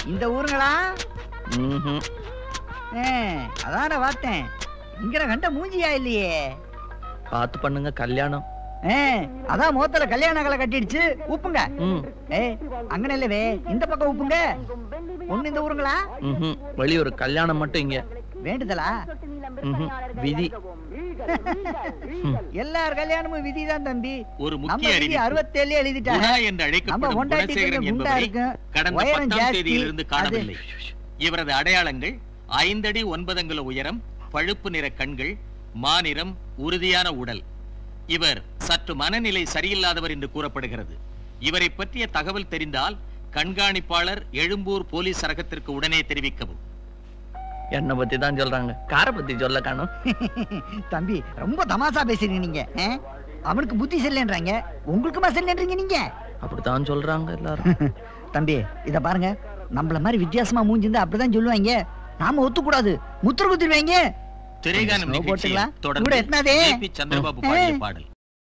இந்த ஊருங்களா ம்ஹும். ஆ, அதான பார்த்தேன் இங்கன கண்ட மூஞ்சியா இல்லையே பார்த்து பண்ணுங்க கல்யாணம் ஆ, அதான் மோத்தல கல்யாண கலை கட்டிடுச்சு உப்புங்க ம் ஏ அங்கன இல்லவே இந்த பக்கம் உப்புங்க ஒண்ணு இந்த ஊருங்களா ம்ஹும். வெளியூர் கல்யாணம் மட்டும் இங்க வேண்டுதலா ம்ஹும். விதி எல்லார் கல்யாணமும் விதிதான் தம்பி ஒரு நம்ம முக்கிய விதி அறிவிப்பு அறுபத்தேழு எழுதிட்டாங்க குணா என்று நம்ம அழைக்கப்படும் பொண்டாட்டி குணசேகரன் கொஞ்சம் குண்டா என்பவரை இருக்கும் கடந்த உயரம் பத்தாம் ஜாஸ்தி. தேதியிலிருந்து அது- காணவில்லை இவரது அடையாளங்கள் ஐந்தடி ஒன்பதங்குல உயரம் பழுப்பு நிற கண்கள் மாநிறம் உறுதியான உடல் இவர் சற்று மனநிலை சரியில்லாதவர் என்று கூறப்படுகிறது இவரை பற்றிய தகவல் தெரிந்தால் கண்காணிப்பாளர் எழும்பூர் போலீஸ் சரகத்திற்கு உடனே தெரிவிக்கவும் என்னை பத்தி தான் சொல்றாங்க காரை பத்தி சொல்ல காணும் தம்பி ரொம்ப தமாசா பேசுறீங்க நீங்க ஆ? அவனுக்கு புத்தி செல்லன்றாங்க உங்களுக்குமா செல்லன்றீங்க நீங்க அப்படித்தான் சொல்றாங்க எல்லாரும் தம்பி இத பாருங்க நம்மள மாதிரி வித்தியாசமா மூஞ்சிருந்தா அப்படிதான் சொல்லுவாங்க நாம ஒத்துக்கூடாது முத்திர குத்திடுவாங்க திரைகானம் ஸ்னோ நிகழ்ச்சியில் போட்டுங்களா? கூட தொடர்ந்து எத்தனாதே? ஜே.பி. சந்திரபாபு பாடிய பாடல்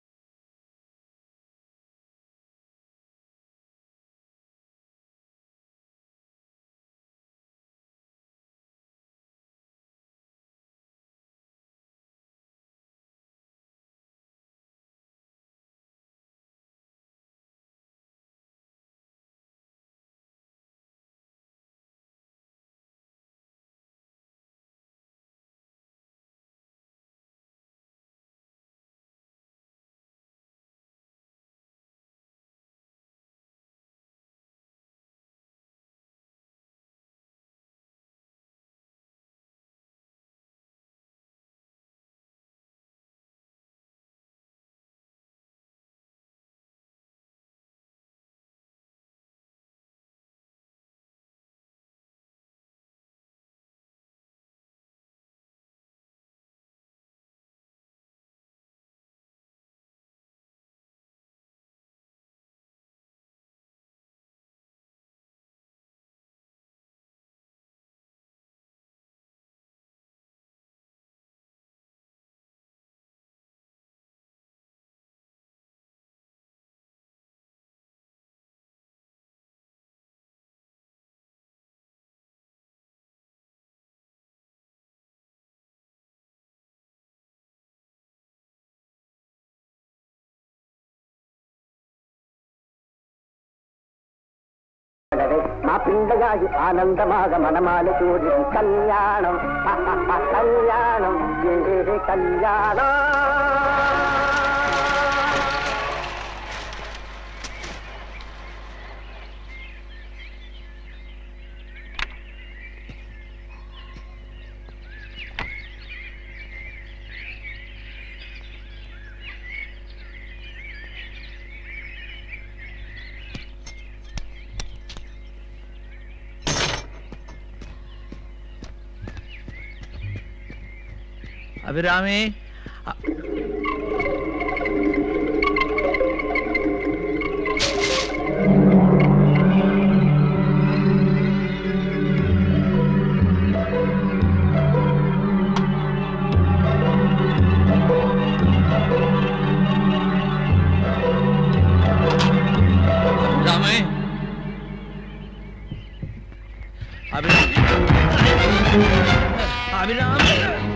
மாப்பிள்ளையாகி ஆனந்தமாக மனமாலை கூடி கல்யாணம் கல்யாணம் ஏ கல்யாணம் அபிராமி அ- அபிராமி அபிராமி அபிராமி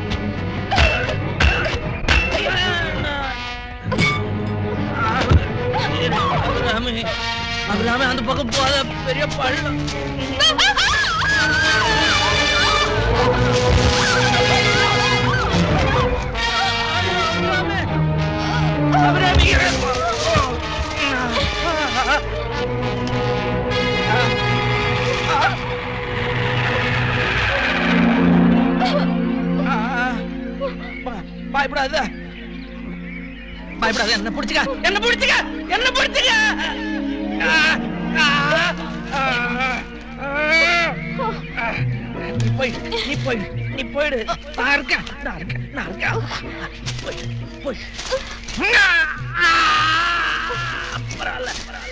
அபிராமி அபிராமி அந்த பக்கம் போத பெரிய பள்ளம் அபிராமி பயப்படாத பயப்படாத என்ன பிடிச்சுக்க என்ன பிடிச்சுக்க என்ன பிடிச்சுக்க நீ போய் நீ போய் நீ போயிடு நான் இருக்கேன் நான் இருக்கேன் நான் இருக்கேன் போய் போய் பரவாயில்ல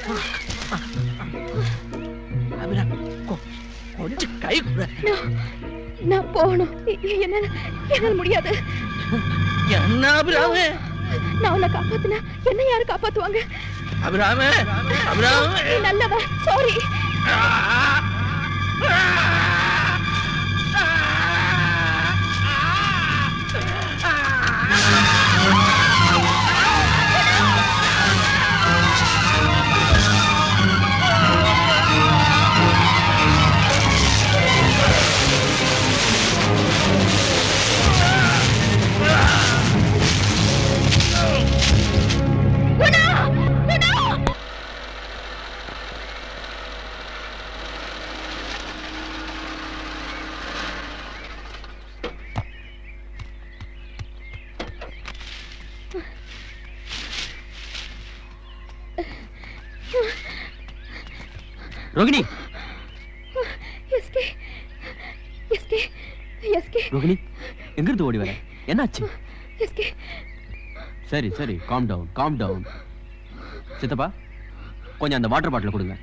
அபிராமி கொ- கொஞ்சம் கை கூட நான் போகணும் என்னால என்னால முடியாது என்ன அபிராமி நான் உன்னை காப்பாத்தினா என்ன யாரு காப்பாத்துவாங்க அபிராமி அபிராமி நீ நல்லவ sorry Rohini SK SK SK Rohini எங்கிருந்து ஓடி வர என்னாச்சு எஸ்கே சரி சரி காம் டவுன் காம் டவுன் சித்தப்பா கொஞ்சம் அந்த வாட்டர் பாட்டில் கொடுங்க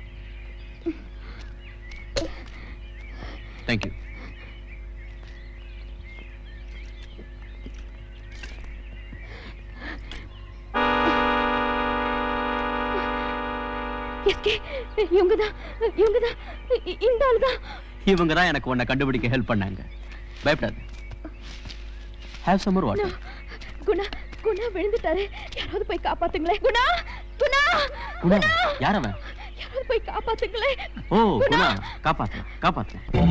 தேங்க்யூ எஸ்கே இவங்க தான் இவங்க தான் இந்த ஆள் தான் இவங்க தான் எனக்கு உன்னை கண்டுபிடிக்க ஹெல்ப் பண்ணாங்க பயப்படாது have some water Guna Guna விழுந்துட்டாரு யாராவது போய் காப்பாத்துங்களேன் குணா குணா குணா யார் அவன் யாராவது போய் காப்பாத்துங்களேன் ஓ Guna காப்பாத்தலாம் காப்பாத்தலாம்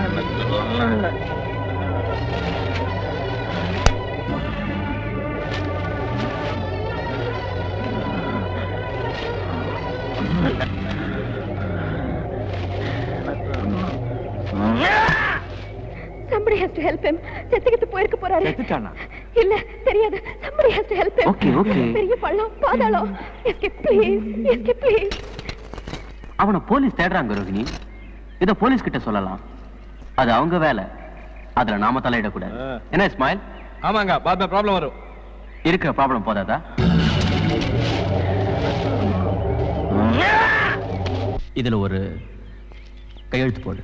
somebody has to help him செத்துக்கிட்டு போயிருக்க போறாரு செத்துட்டானா? இல்ல தெரியாது somebody has to help him Okay, okay. பெரிய பள்ளம் பாதாளம் எஸ்கே ப்ளீஸ் எஸ்கே ப்ளீஸ் அவனை போலீஸ் தேடுறாங்க ரோகிணி இத போலீஸ் கிட்ட சொல்லலாம் அது அவங்க வேலை அதுல நாம தலையிடக்கூடாது ஆ. என்ன இஸ்மாயில் ஆமாங்க பாத்மே ப்ராப்ளம் வரும் இருக்கிற ப்ராப்ளம் போதாதா இதுல ஒரு கையெழுத்து போடு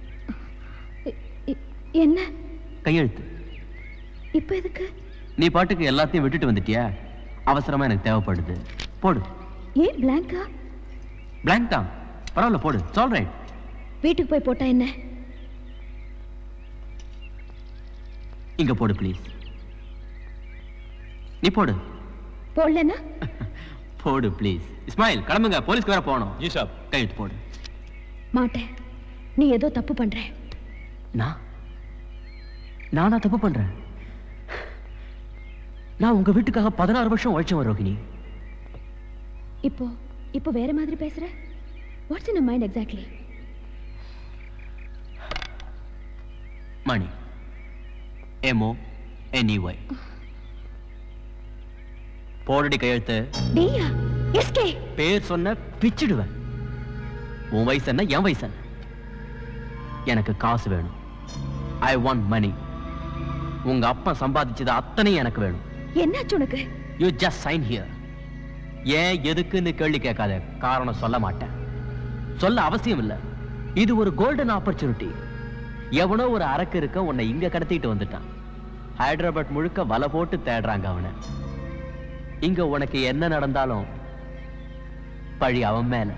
என்ன கையெழுத்து இப்ப எதுக்கு நீ பாட்டுக்கு எல்லாத்தையும் விட்டுட்டு வந்துட்டியா அவசரமா எனக்கு தேவைப்படுது போடு ஏன் பிளாங்கா blank தான் பரவாயில்ல போடு சால் ரைட் வீட்டுக்கு போய் போட்டா என்ன இங்க போடு ப்ளீஸ் நீ போடு போடலன்னா போடு ப்ளீஸ் இஸ்மாயில் கிளம்புங்க போலீஸ்க்கு வேற போகணும் ஜி சாப் கையெழுத்து போடு மாட்டேன் நீ ஏதோ தப்பு பண்ற நான் நானா தப்பு பண்றேன் நான் உங்க வீட்டுக்காக பதினாறு வருஷம் உழைச்சவன் ரோகிணி இப்போ இப்போ வேற மாதிரி பேசுற what's in mind exactly money M O N E Y போடுடி கையெழுத்து டியா எஸ்கே பேர் சொன்ன பிச்சிடுவேன் உன் வயசு என்ன என் வயசு என்ன எனக்கு காசு வேணும் ஐ வாண்ட் மணி உங்க அப்பா சம்பாதிச்சது அத்தனையும் எனக்கு வேணும் என்னாச்சு உனக்கு யூ ஜஸ்ட் சைன் ஹியர் ஏன் எதுக்குன்னு கேள்வி கேட்காத காரணம் சொல்ல மாட்டேன் சொல்ல அவசியம் இல்ல இது ஒரு கோல்டன் ஆப்பர்ச்சுனிட்டி எவனோ ஒரு அரக்கு இருக்க உன்னை இங்க கடத்திட்டு வந்துட்டான் ஹைதராபாத் முழுக்க வலை போட்டு தேடுறாங்க அவனை இங்க உனக்கு என்ன நடந்தாலும் பழி அவன் மேல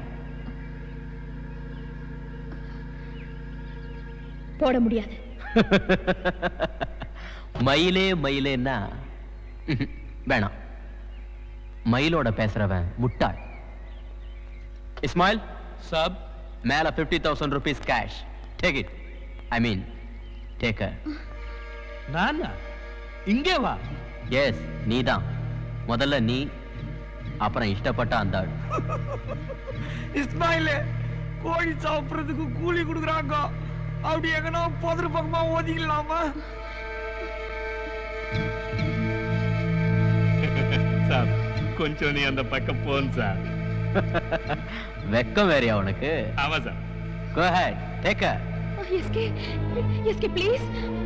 போட முடியாது மயிலே மயிலேன்னா ம்ஹும், வேணாம் மயிலோட பேசுறவன் முட்டாள் இஸ்மாயில் சாப் மேல fifty thousand rupees cash take it I mean take நானா இங்கே வா எஸ் நீதான் முதல்ல நீ அப்புறம் இஷ்டப்பட்ட அந்த ஆள் இஸ்மாயிலே கோழி சாப்பிடுறதுக்கு கூலி கொடுக்குறாங்க அப்படி எங்கன்னா புதர் பக்கமா ஓதிக்கலாமா சார் கொஞ்சம் நீ அந்த பக்கம் போன் சார் வெக்கம் வேறையா உனக்கு ஆமா sir go ahead take SK SK please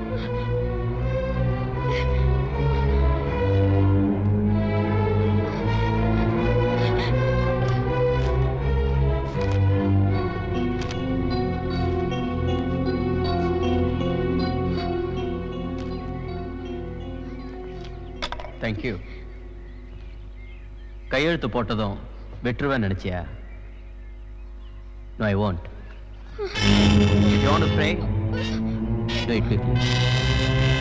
thank you கையெழுத்து போட்டதும் வெற்றுவேன் நினைச்சியா no I want You want to pray? Do it quickly.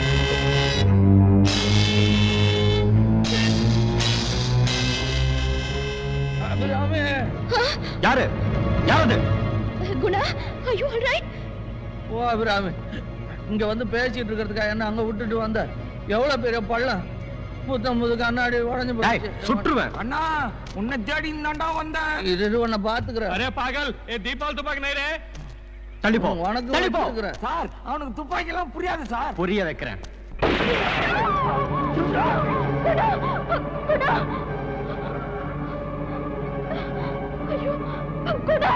Abhirami யாரு யாரது Guna are you all right ஓ அபிராமி இங்க வந்து பேசிட்டு இருக்கிறதுக்காக என்ன அங்க விட்டுட்டு வந்த எவ்வளவு பெரிய பள்ளம் புத்தம் புது கண்ணாடி உடஞ்சு டேய், போச்சு சுட்டுருவேன் அண்ணா உன்னை தேடி தாண்டா வந்தேன் இது இது உன்னை பாத்துக்கிறேன் अरे पागल ये दीपाल तुपाक नहीं रे தள்ளி போ உனக்கு தள்ளி போ வச்சிருக்கிறேன். சார் அவனுக்கு துப்பாக்கி எல்லாம் புரியாது சார் புரிய வைக்கிறேன் ஐயோ குணா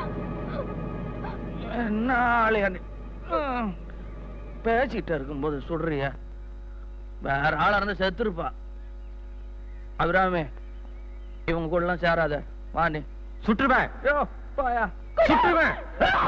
என்ன ஆளையா நீ? ம். பேசிட்டு இருக்கும்போது சுடுறிய வேற ஆளா இருந்து செத்துருப்பா அபிராமி இவங்க கூட எல்லாம் சேராத வா நீ சுட்டுருவேன் ஐயோ, போயா சுட்டுருவேன்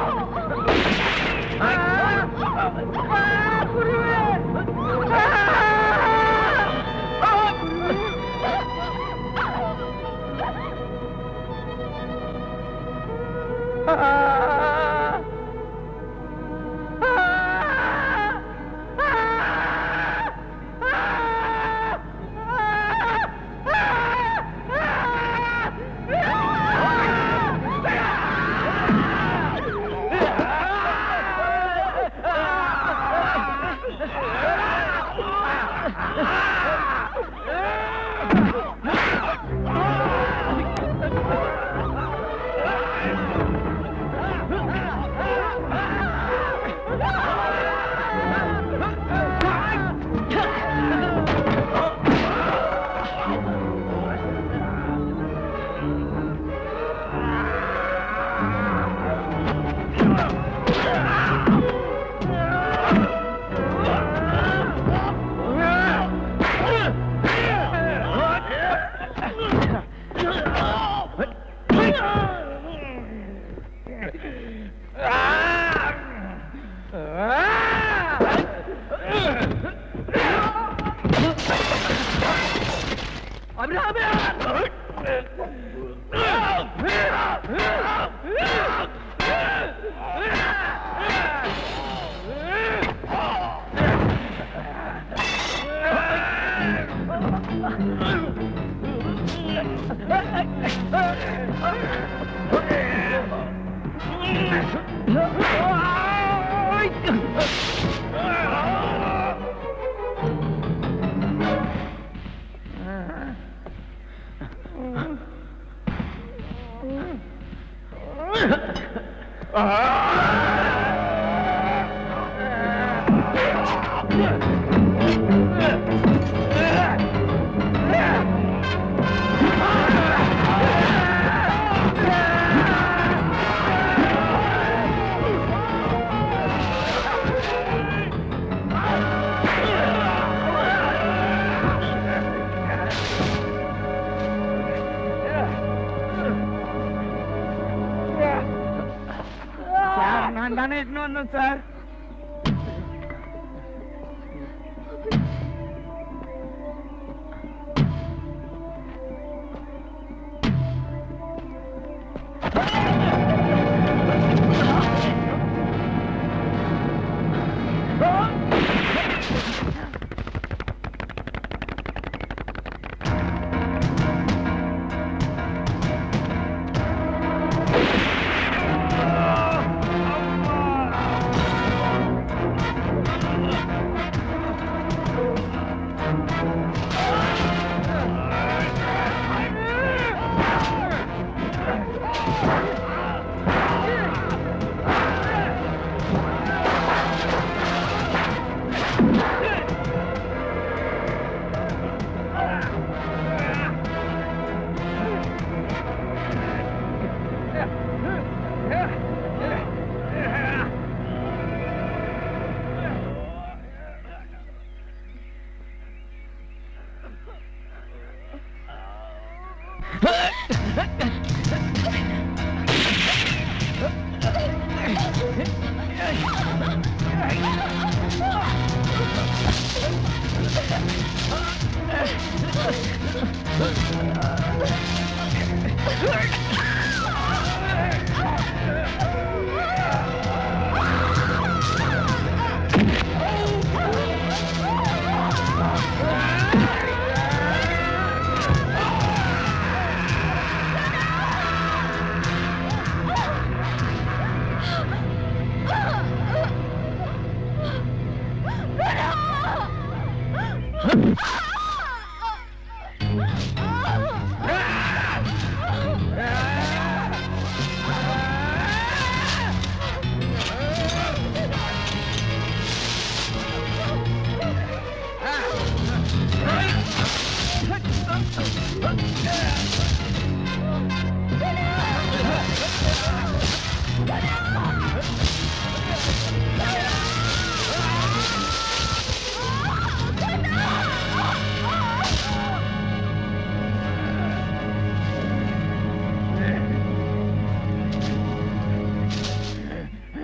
சார் நான் தானே இட்டுன்னு வந்தேன் சார்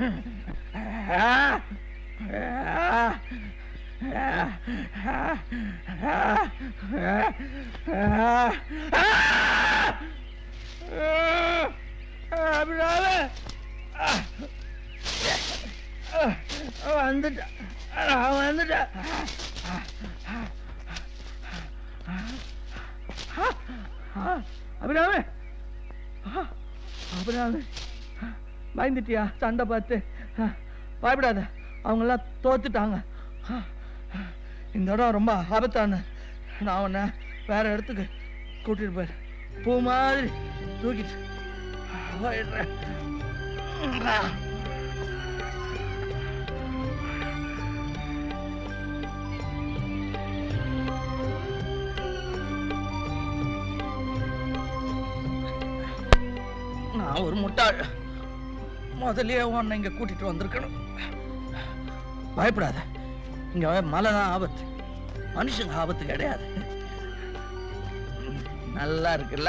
வந்துட்டேன் நான் வந்துட்டேன் அபிராமே அபிராமே பயந்துட்டியா சண்டை பார்த்து பயப்படாத அவங்கெல்லாம் தோத்துட்டாங்க இந்த இடம் ரொம்ப ஆபத்தான நான் உன்னை வேற இடத்துக்கு கூட்டிட்டு போயிடுறேன் பூ மாதிரி தூக்கிட்டு போயிடுறேன் நான் ஒரு முட்டாள் முதல்லயே உன்னை இங்க கூட்டிட்டு வந்திருக்கணும் பயப்படாத இங்க மலை தான் ஆபத்து மனுஷங்க ஆபத்து கிடையாது நல்லா இருக்குல்ல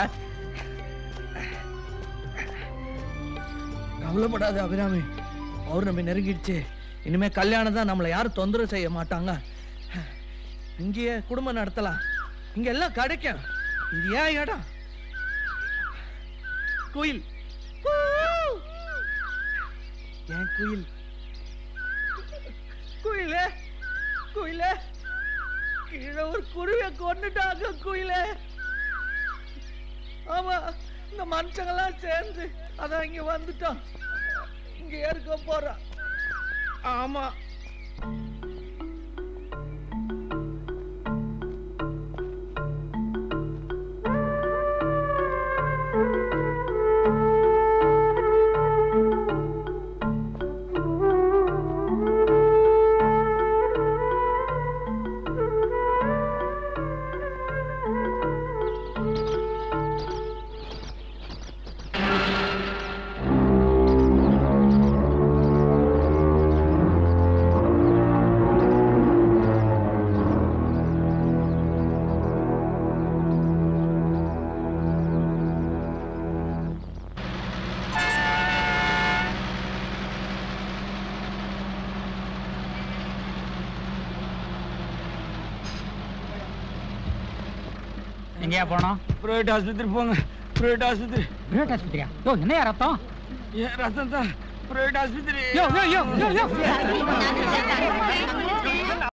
கவலைப்படாத அபிராமி பௌர்ணமி நெருங்கிடுச்சு இனிமே கல்யாணம் தான் நம்மளை யாரும் தொந்தரவு செய்ய மாட்டாங்க இங்கேயே குடும்பம் நடத்தலாம் இங்க எல்லாம் கிடைக்கும் இது ஏன் இடம் குயில் ஏன் குயில் குயிலே குயிலே கீழே ஒரு குருவிய கொண்டுட்டாங்க குயிலே ஆமா இந்த மனுஷங்கெல்லாம் சேர்ந்து அதான் இங்க வந்துட்டோம் இங்க இருக்க போறோம் ஆமா எங்கேயா போனோம் பிரைவேட் ஆஸ்பத்திரி போங்க பிரைவேட் ஆஸ்பத்திரி பிரைவேட் ஆஸ்பத்திரியா யோ என்னையா ரத்தம் ஏன் ரத்தம் தான் பிரைவேட் ஆஸ்பத்திரி யோ யோ யோ யோ யோ